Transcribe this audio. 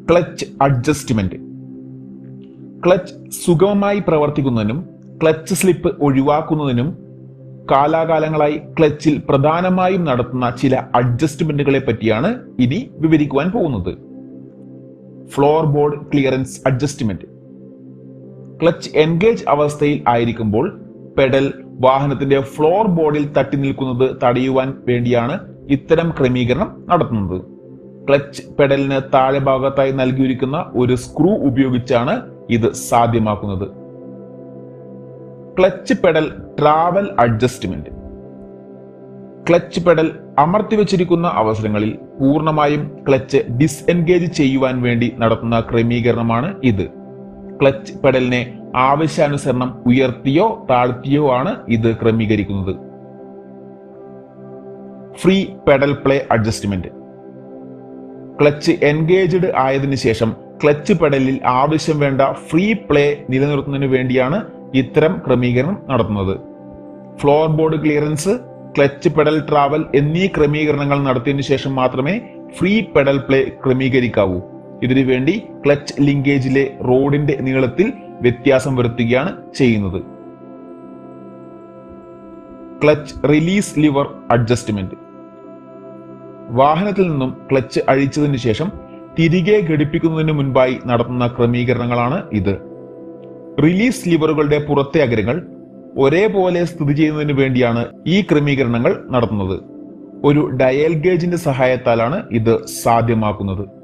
clutch adjustment clutch സുഗമമായി പ്രവർത്തിക്കുന്നതിനും clutch slip ഒഴിവാക്കുന്നതിനും കാലാകാലങ്ങളായി ക്ലച്ചിൽ പ്രധാനമായും നടത്തുന്ന ചില അഡ്ജസ്റ്റ്മെന്റുകളെ പറ്റിയാണ് ഇനി വിവരിക്കുവാൻ പോകുന്നത് floor board clearance adjustment clutch engage അവസ്ഥയിൽ ആയിരിക്കുമ്പോൾ പെഡൽ വാഹനത്തിന്റെ ഫ്ലോർ ബോർഡിൽ തട്ടി നിൽക്കുന്നത് തടയുവാൻ വേണ്ടിയാണ് ഇത്തരം ക്രമീകരണം നടത്തുന്നത് ക്ലച്ച് പെഡലിന് താഴെ ഭാഗത്തായി നൽകിയിരിക്കുന്ന ഒരു സ്ക്രൂ ഉപയോഗിച്ചാണ് ഇത് സാധ്യമാക്കുന്നത് clutch pedal travel adjustment clutch pedal അമർത്തി വെച്ചിരിക്കുന്ന അവസരങ്ങളിൽ പൂർണ്ണമായും ക്ലച്ച് ഡിസ്എൻഗേജ് ചെയ്യുവാൻ വേണ്ടി നടത്തുന്ന ക്രമീകരണമാണ് ഇത് ക്ലച്ച് പെഡലിനെ ആവശ്യാനുസരണം ഉയർത്തിയോ താഴ്ത്തിയോ ആണ് ഇത് ക്രമീകരിക്കുന്നത് free pedal play adjustment clutch engaged ആയതിനു ശേഷം ക്ലച്ച് പെഡലിൽ ആവശ്യം വേണ്ട ഫ്രീ പ്ലേ നിലനിർത്തുന്നതിന് വേണ്ടിയാണ് ഇത്തരം ക്രമീകരണം നടത്തുന്നത് floor board clearance clutch pedal travel എന്നീ ക്രമീകരണങ്ങൾ നടത്തിയതിനു ശേഷം മാത്രമേ ഫ്രീ പെഡൽ പ്ലേ ക്രമീകരിക്കാവൂ ഇതിനു വേണ്ടി ക്ലച്ച് ലിങ്കേജിലെ റോഡിന്റെ നീളത്തിൽ വ്യത്യാസം വരുത്തുകയാണ് ചെയ്യുന്നത് ക്ലച്ച് റിലീസ് ലിവർ അഡ്ജസ്റ്റ്മെന്റ് വാഹനത്തിൽ നിന്നും ക്ലച്ച് അഴിച്ചതിനു ശേഷം തിരികെ ഘടിപ്പിക്കുന്നതിന് മുൻപായി നടത്തുന്ന ക്രമീകരണങ്ങളാണ് ഇത് റിലീസ് ലിവറുകളുടെ പുറത്തെ അഗ്രങ്ങൾ ഒരേപോലെ സ്ഥിതി ചെയ്യുന്നതിന് വേണ്ടിയാണ് ഈ ക്രമീകരണങ്ങൾ നടത്തുന്നത് ഒരു ഡയൽ ഗേജിന്റെ സഹായത്താലാണ് ഇത് സാധ്യമാക്കുന്നത്